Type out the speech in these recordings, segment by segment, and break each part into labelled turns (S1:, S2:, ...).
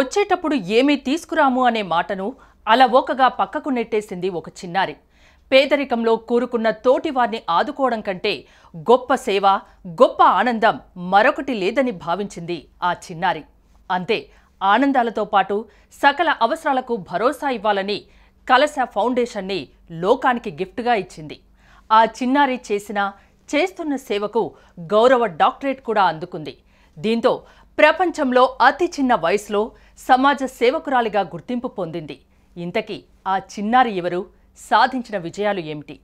S1: వచ్చేటప్పుడు ఏమీ తీసుకురాము అనే మాటను అలవోకగా పక్కకు నెట్టేసింది ఒక చిన్నారి పేదరికంలో కూరుకున్న తోటివారిని ఆదుకోవడం కంటే గొప్ప సేవ గొప్ప ఆనందం మరొకటి లేదని భావించింది ఆ చిన్నారి అంతే ఆనందాలతో పాటు సకల అవసరాలకు భరోసా ఇవ్వాలని కలశ ఫౌండేషన్ని లోకానికి గిఫ్ట్గా ఇచ్చింది ఆ చిన్నారి చేసిన చేస్తున్న సేవకు గౌరవ డాక్టరేట్ కూడా అందుకుంది దీంతో ప్రపంచంలో అతి చిన్న వయసులో సమాజ సేవకురాలిగా గుర్తింపు పొందింది ఇంతకీ ఆ చిన్నారి ఎవరు సాధించిన విజయాలు ఏమిటి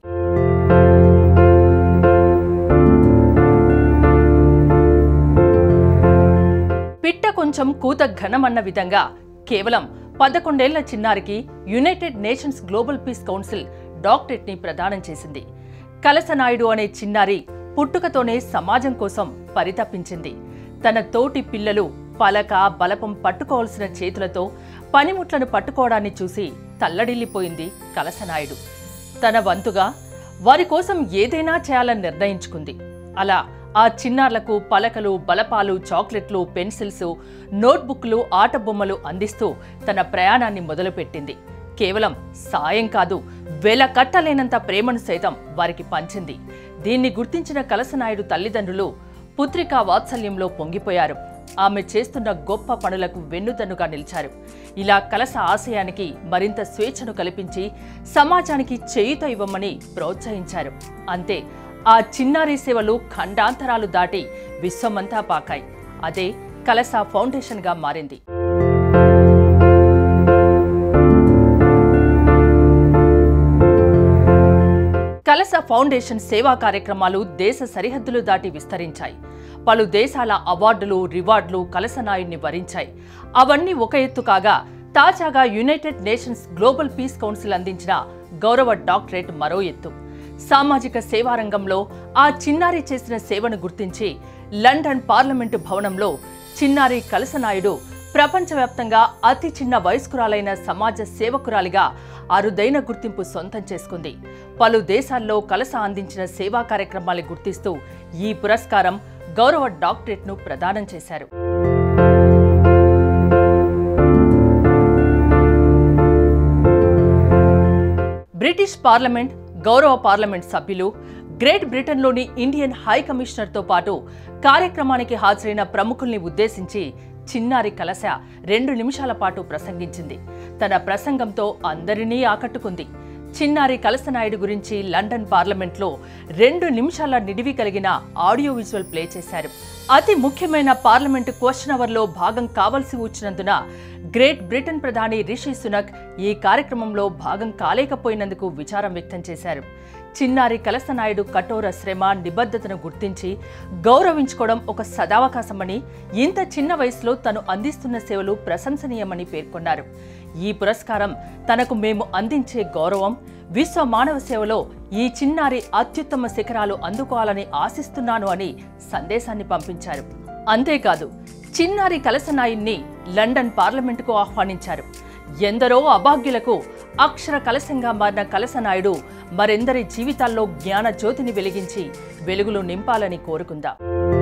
S1: పిట్ట కొంచెం కూత ఘనమన్న విధంగా కేవలం పదకొండేళ్ల చిన్నారికి United Nations Global Peace Council doctorate ని ప్రదానం చేసింది కలసనాయుడు అనే చిన్నారి పుట్టుకతోనే సమాజం కోసం పరితపించింది తన తోటి పిల్లలు పలక బలపం పట్టుకోవాల్సిన చేతులతో పనిముట్లను పట్టుకోవడాన్ని చూసి తల్లడిల్లిపోయింది కలసనాయుడు తన వంతుగా వారి కోసం ఏదైనా చేయాలని నిర్ణయించుకుంది అలా ఆ చిన్నారులకు పలకలు బలపాలు చాక్లెట్లు పెన్సిల్స్ నోట్బుక్లు ఆట బొమ్మలు అందిస్తూ తన ప్రయాణాన్ని మొదలుపెట్టింది కేవలం సాయం కాదు వెల కట్టలేనంత ప్రేమను సైతం వారికి పంచింది దీన్ని గుర్తించిన కలసనాయుడు తల్లిదండ్రులు పుత్రికా వాత్సల్యంలో పొంగిపోయారు ఆమె చేస్తున్న గొప్ప పనులకు వెన్నుదన్నుగా నిలిచారు ఇలా కలస ఆశయానికి మరింత స్వేచ్ఛను కల్పించి సమాజానికి చేయుత ఇవ్వమని ప్రోత్సహించారు అంతే ఆ చిన్నారి సేవలు ఖండాంతరాలు దాటి విశ్వమంతా పాకాయి అదే కలస ఫౌండేషన్గా మారింది కలస ఫౌండేషన్ సేవా కార్యక్రమాలు దేశ సరిహద్దులు దాటి విస్తరించాయి పలు దేశాల అవార్డులు రివార్డులు కలసనాయుడిని వరించాయి అవన్నీ ఒక ఎత్తు కాగా తాజాగా United Nations Global Peace Council అందించిన గౌరవ డాక్టరేట్ మరో ఎత్తు సామాజిక సేవా రంగంలో ఆ చిన్నారి చేసిన సేవను గుర్తించి లండన్ పార్లమెంటు భవనంలో చిన్నారి కలసనాయుడు ప్రపంచవ్యాప్తంగా అతి చిన్న వయస్కురాలైన సమాజ సేవకురాలిగా అరుదైన గుర్తింపు సొంతం చేసుకుంది పలు దేశాల్లో కలస అందించిన సేవా కార్యక్రమాలు గుర్తిస్తూ ఈ పురస్కారం గౌరవ డాక్టరేట్ను ప్రదానం చేశారు బ్రిటిష్ పార్లమెంట్ గౌరవ పార్లమెంట్ సభ్యులు గ్రేట్ బ్రిటన్లోని ఇండియన్ హై కమిషనర్తో పాటు కార్యక్రమానికి హాజరైన ప్రముఖుల్ని ఉద్దేశించి చిన్నారి కలశ రెండు నిమిషాల పాటు ప్రసంగించింది తన ప్రసంగంతో అందరినీ ఆకట్టుకుంది చిన్నారి కలసనాయుడు గురించి లండన్ పార్లమెంట్లో రెండు నిమిషాల నిడివి కలిగిన ఆడియో విజువల్ ప్లే చేశారు అతి ముఖ్యమైన పార్లమెంటు క్వశ్చన్ అవర్లో భాగం కావాల్సి వచ్చినందున గ్రేట్ బ్రిటన్ ప్రధాని రిషి సునక్ ఈ కార్యక్రమంలో భాగం కాలేకపోయినందుకు విచారం వ్యక్తం చేశారు చిన్నారి కలసనాయుడు కఠోర శ్రమ నిబద్ధతను గుర్తించి గౌరవించుకోవడం ఒక సదావకాశమని ఇంత చిన్న వయసులో తను అందిస్తున్న సేవలు ప్రశంసనీయమని పేర్కొన్నారు ఈ పురస్కారం తనకు మేము అందించే గౌరవం విశ్వ మానవ సేవలో ఈ చిన్నారి అత్యుత్తమ శిఖరాలు అందుకోవాలని ఆశిస్తున్నాను అని సందేశాన్ని పంపించారు అంతేకాదు చిన్నారి కలసనాయుణ్ణి లండన్ పార్లమెంటుకు ఆహ్వానించారు ఎందరో అభాగ్యులకు అక్షర కలశంగా మారిన కలసనాయుడు మరెందరి జీవితాల్లో జ్ఞాన జ్యోతిని వెలిగించి వెలుగులు నింపాలని కోరుకుందాం